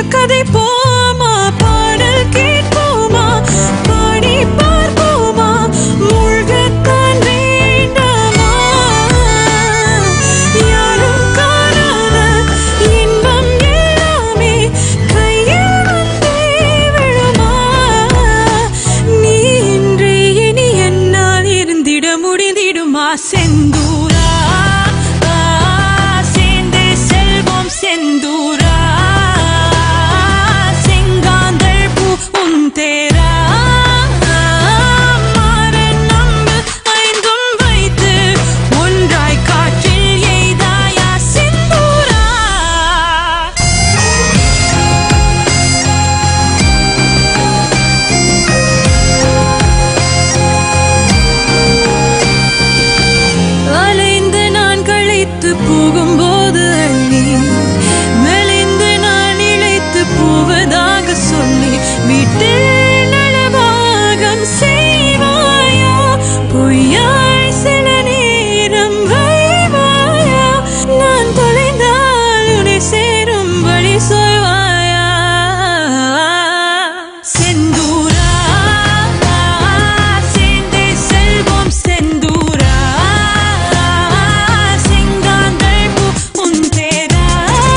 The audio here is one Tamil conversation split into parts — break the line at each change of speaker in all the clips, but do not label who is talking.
கதை போமா பாடல் கேட்போமா பாடி பார்ப்போமா மூழ்கத்தான் வேண்டாமா யாரும் காணாத இன்பம் எல்லாமே கையில் வந்தே விழுமா நீ இன்றி இனி என்னால் இருந்திட முடிந்திடுமா செந்தூரா சேர்ந்தே செல்வோம் செந்தூரா செங்காந்தள் பூ உன் தேரா மாறன் நம்பு ஐந்தும் வைத்து ஒன்றாய் காற்றில் எய்தாயா செந்தூரா அலைந்து நான் களைத்து போகும்போது அள்ளி மெலிந்து நான் இழைத்து போவதாக சொல்லி வீட்டில் நலபாகம் செய்வாயா பொய்யாய் சில நேரம் வைவாயா நான் தொலைந்தால் உன்னை சேரும் வழி சொல்வாயா செந்தூரா சேர்ந்தே செல்வோம் செந்தூரா செங்காந்தள் பூ உன் தேரா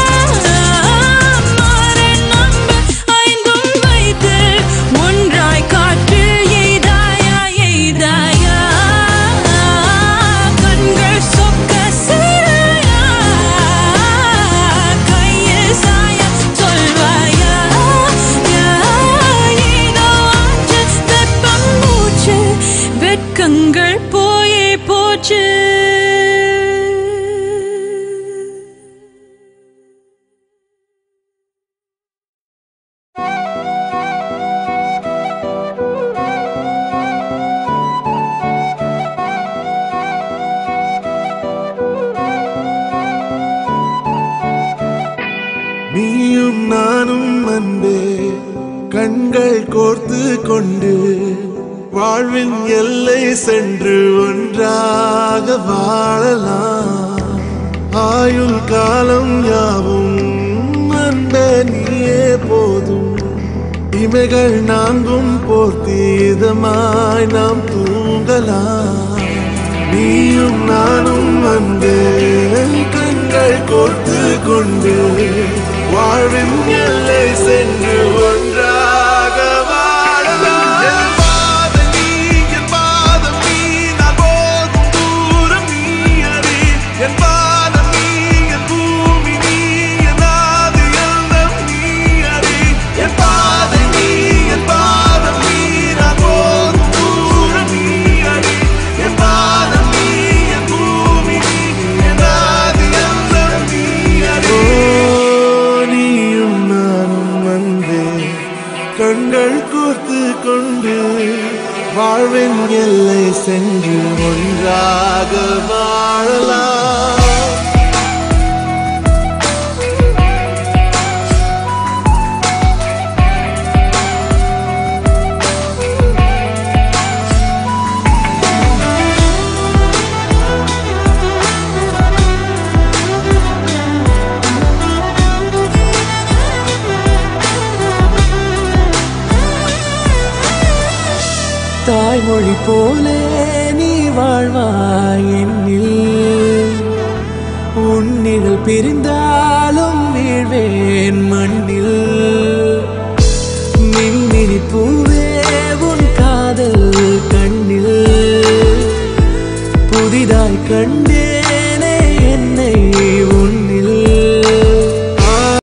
மாறன் நம்பு ஐந்தும் வைத்து ஒன்றாய் காற்றில் எய்தாயா எய்தாயா கண்கள் சொக்க செய்தாயா கையில் சாய சொல்வாயா ஏதோ ஆச்சு வெப்பம் மூச்சு வெட்கங்கள் போயே போச்சு
நீயும் நானும் அன்பே கண்கள் கோர்த்து கொண்டு வாழ்வின் எல்லை சென்று ஒன்றாக வாழலாம் ஆயுள் காலம் யாவும் அன்பே நீயே போதும் இமைகள் நான்கும் போர்த்தி இதமாய் நாம் தூங்கலாம் நீயும் நானும் வந்து கண்கள் கோர்த்து கொண்டு வாழ்வின் எல்லை சென்று ஒன்றாக வாழலாம் என் பாதம் நீ, என் பாதம் நீ, நான் போகும் தூரம் நீ அறி. என் பாதம் நீ, என் பூமி நீ, என் ஆதி எல்லாம் நீ அறி. என் பாதம் நீ, என் பாதம் நீ, நான் போகும் தூரம் நீ அறி. என் பாதம் நீ, என் பூமி நீ, என் ஆதி எல்லாம் நீ அறி. நீயும் நானும் வந்தே கண்கள் கோர்த்து கொண்டு வாழ்வின் எல்லை சென்று ஒன்றாக வாழலாம்
தாய்மொழி போலே நீ வாழ்வாய் என்னில் உன்னிடல் பிரிந்தாலும் வீழ்வேன் மண்ணில் மின்மினி பூவே உன் காதல் கண்ணில் புதிதாய் கண்ட